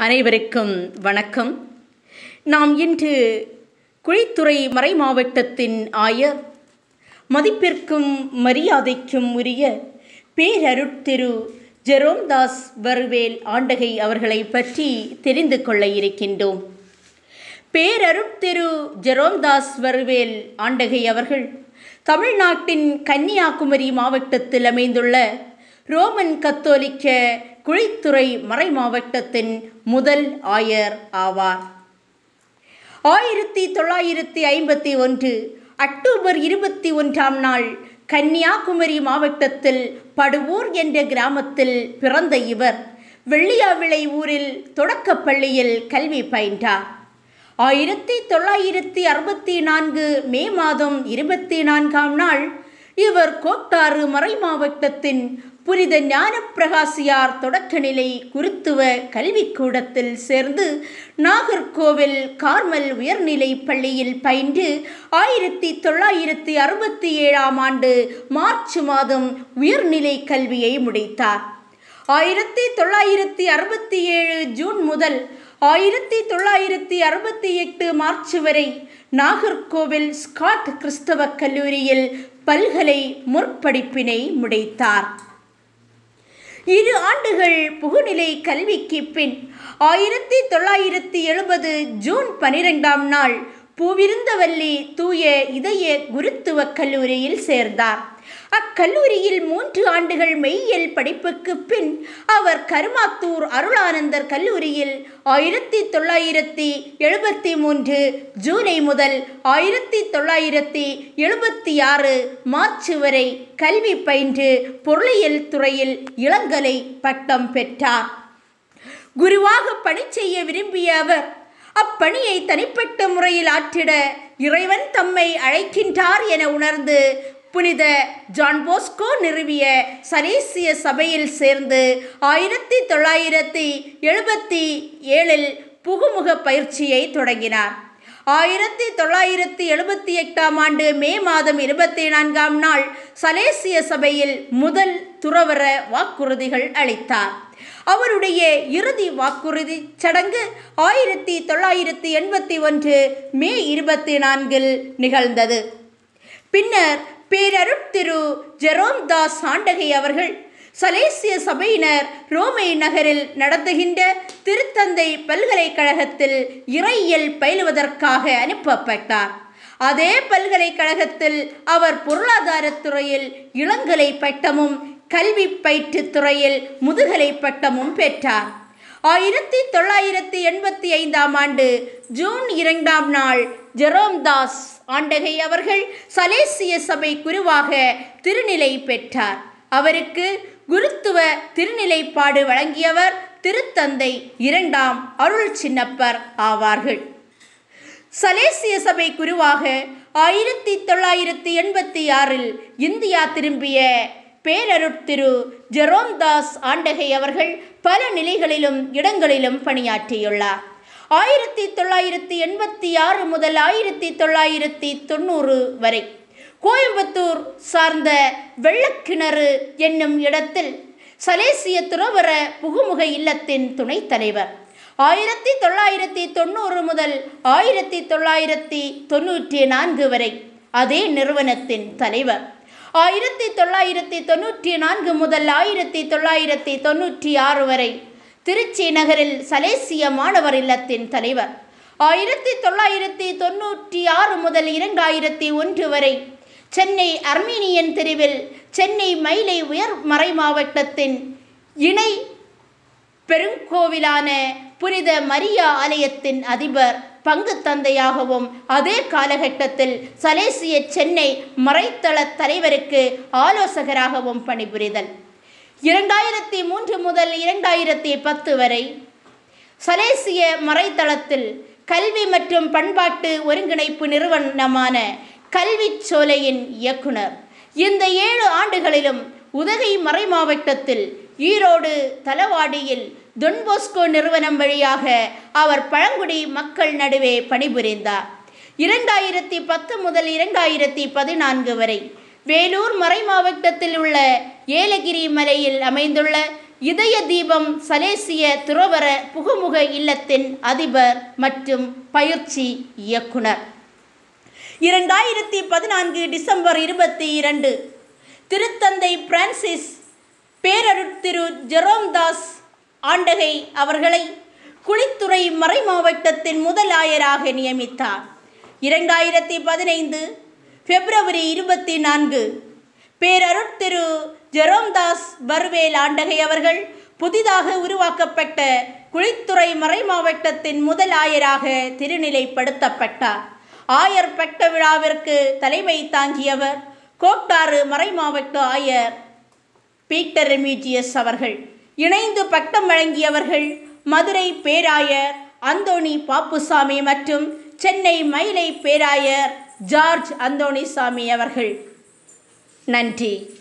அனைவருக்கும் வணக்கம் நாம் இன்று குழித்துறை மறைமாவட்டத்தின் ஆயர் மதிப்பிற்கும் மரியாதைக்கும் உரிய பேரருட்திரு ஜெரோம்தாஸ் வருவேல் ஆண்டகை அவர்களை பற்றி தெரிந்து கொள்ள இருக்கின்றோம் பேரருட்திரு ஜெரோம்தாஸ் வருவேல் ஆண்டகை அவர்கள் தமிழ்நாட்டின் கன்னியாகுமரி மாவட்டத்தில் அமைந்துள்ள ரோமன் கத்தோலிக்க குழித்துறை மறை மாவட்டத்தின் முதல் ஆயர் ஆவார் ஆயிரத்தி தொள்ளாயிரத்தி ஐம்பத்தி ஒன்று அக்டோபர் இருபத்தி ஒன்றாம் நாள் கன்னியாகுமரி மாவட்டத்தில் படுவூர் என்ற கிராமத்தில் பிறந்த இவர் வெள்ளியாவிளை ஊரில் தொடக்கப் பள்ளியில் கல்வி பயின்றார் ஆயிரத்தி தொள்ளாயிரத்தி அறுபத்தி நான்கு மே மாதம் இருபத்தி நான்காம் நாள் இவர் கோட்டாறு மறை மாவட்டத்தின் புனித ஞானப்பிரகாசியார் தொடக்கநிலை குருத்துவ கல்விக்கூடத்தில் சேர்ந்து நாகர்கோவில் கார்மல் உயர்நிலை பள்ளியில் பயின்று ஆயிரத்தி தொள்ளாயிரத்தி அறுபத்தி ஏழாம் ஆண்டு மார்ச் மாதம் உயர்நிலை கல்வியை முடித்தார் ஆயிரத்தி தொள்ளாயிரத்தி அறுபத்தி ஏழு ஜூன் முதல் ஆயிரத்தி தொள்ளாயிரத்தி அறுபத்தி எட்டு மார்ச் வரை நாகர்கோவில் ஸ்காட் கிறிஸ்தவ கல்லூரியில் பல்கலை முற்படிப்பினை முடித்தார் இரு ஆண்டுகள் புகுநிலை கல்விக்கு பின் ஆயிரத்தி தொள்ளாயிரத்தி எழுபது ஜூன் பனிரெண்டாம் நாள் பூவிருந்தவல்லி தூய இதய குருத்துவ கல்லூரியில் சேர்ந்தார் அக்கல்லூரியில் மூன்று ஆண்டுகள் மெய்யியல் படிப்புக்கு பின் அவர் கருமாத்தூர் அருளானந்தர் கல்லூரியில் ஆயிரத்தி தொள்ளாயிரத்தி எழுபத்தி மூன்று ஜூலை முதல் ஆயிரத்தி தொள்ளாயிரத்தி எழுபத்தி ஆறு மார்ச் வரை கல்வி பயின்று பொருளியல் துறையில் இளங்கலை பட்டம் பெற்றார் குருவாக பணி செய்ய விரும்பிய அவர் அப்பணியை தனிப்பட்ட முறையில் ஆற்றிட இறைவன் தம்மை அழைக்கின்றார் என உணர்ந்து புனித ஜான் போஸ்கோ நிறுவிய சலேசிய சபையில் சேர்ந்து ஆயிரத்தி தொள்ளாயிரத்தி எழுபத்தி ஏழில் புகுமுக பயிற்சியை தொடங்கினார் ஆயிரத்தி தொள்ளாயிரத்தி எழுபத்தி எட்டாம் ஆண்டு மே மாதம் இருபத்தி நான்காம் நாள் சலேசிய சபையில் முதல் துறவர வாக்குறுதிகள் அளித்தார் அவருடைய இறுதி வாக்குறுதி சடங்கு ஆயிரத்தி தொள்ளாயிரத்தி எண்பத்தி ஒன்று மே இருபத்தி நான்கில் நிகழ்ந்தது பின்னர் பேரருட்திரு ஜெரோம் தாஸ் ஆண்டகை அவர்கள் சலேசிய சபையினர் ரோமை நகரில் நடத்துகின்ற திருத்தந்தை பல்கலைக்கழகத்தில் இறையியல் பயிலுவதற்காக அனுப்பப்பட்டார் அதே பல்கலைக்கழகத்தில் அவர் பொருளாதாரத்துறையில் இளங்கலை பட்டமும் கல்வி பயிற்றுத் துறையில் முதுகலை பட்டமும் பெற்றார் ஆயிரத்தி தொள்ளாயிரத்தி எண்பத்தி ஐந்தாம் ஆண்டு ஜூன் இரண்டாம் நாள் ஜெரோம் தாஸ் ஆண்டகை அவர்கள் சலேசிய சபை குருவாக திருநிலை பெற்றார் அவருக்கு குருத்துவ திருநிலைப்பாடு வழங்கியவர் திருத்தந்தை இரண்டாம் அருள் சின்னப்பர் ஆவார்கள் சலேசிய சபை குருவாக ஆயிரத்தி தொள்ளாயிரத்தி எண்பத்தி ஆறில் இந்தியா திரும்பிய பேரருட்திரு ஜெரோம் தாஸ் ஆண்டகை அவர்கள் பல நிலைகளிலும் இடங்களிலும் பணியாற்றியுள்ளார் ஆயிரத்தி தொள்ளாயிரத்தி எண்பத்தி ஆறு முதல் ஆயிரத்தி தொள்ளாயிரத்தி தொண்ணூறு வரை கோயம்புத்தூர் சார்ந்த வெள்ளக்கிணறு என்னும் இடத்தில் சலேசிய துறவர புகுமுக இல்லத்தின் துணைத் தலைவர் ஆயிரத்தி தொள்ளாயிரத்தி தொண்ணூறு முதல் ஆயிரத்தி தொள்ளாயிரத்தி தொண்ணூற்றி நான்கு வரை அதே நிறுவனத்தின் தலைவர் ஆயிரத்தி தொள்ளாயிரத்தி தொண்ணூற்றி நான்கு முதல் ஆயிரத்தி தொள்ளாயிரத்தி தொண்ணூற்றி ஆறு வரை திருச்சி நகரில் சலேசிய மாணவர் இல்லத்தின் தலைவர் ஆயிரத்தி தொள்ளாயிரத்தி தொண்ணூற்றி ஆறு முதல் இரண்டாயிரத்தி ஒன்று வரை சென்னை அர்மீனியன் தெருவில் சென்னை மயிலை உயர் மறை மாவட்டத்தின் இணை பெருங்கோவிலான புனித மரியா ஆலயத்தின் அதிபர் பங்கு தந்தையாகவும் அதே காலகட்டத்தில் சலேசிய சென்னை மறைத்தள தலைவருக்கு ஆலோசகராகவும் பணிபுரிதல் இரண்டாயிரத்தி மூன்று முதல் இரண்டாயிரத்தி பத்து வரை சலேசிய மறைத்தளத்தில் கல்வி மற்றும் பண்பாட்டு ஒருங்கிணைப்பு நிறுவனமான கல்வி சோலையின் இயக்குனர் இந்த ஏழு ஆண்டுகளிலும் உதகை மறை மாவட்டத்தில் ஈரோடு தலவாடியில் தொன்போஸ்கோ நிறுவனம் வழியாக அவர் பழங்குடி மக்கள் நடுவே பணிபுரிந்தார் இரண்டாயிரத்தி பத்து முதல் இரண்டாயிரத்தி பதினான்கு வரை வேலூர் மறை மாவட்டத்தில் உள்ள ஏலகிரி மலையில் அமைந்துள்ள இதய தீபம் சலேசிய துறவர புகுமுக இல்லத்தின் அதிபர் மற்றும் பயிற்சி இயக்குனர் இரண்டாயிரத்தி பதினான்கு டிசம்பர் இருபத்தி இரண்டு திருத்தந்தை பிரான்சிஸ் பேரருட்திரு ஜெரோம்தாஸ் ஆண்டகை அவர்களை குளித்துறை மறைமாவட்டத்தின் முதல் ஆயராக நியமித்தார் இரண்டாயிரத்தி பதினைந்து பிப்ரவரி இருபத்தி நான்கு பேரருட்திரு ஜெரோம்தாஸ் பர்வேல் ஆண்டகை அவர்கள் புதிதாக உருவாக்கப்பட்ட குளித்துறை மறைமாவட்டத்தின் முதல் ஆயராக திருநிலைப்படுத்தப்பட்டார் ஆயர் பட்ட விழாவிற்கு தலைமை தாங்கியவர் கோட்டாறு மறைமாவட்ட ஆயர் பீட்டர் ரெமிஜியஸ் அவர்கள் இணைந்து பட்டம் வழங்கியவர்கள் மதுரை பேராயர் அந்தோணி பாப்புசாமி மற்றும் சென்னை மயிலை பேராயர் ஜார்ஜ் அந்தோணிசாமி அவர்கள் நன்றி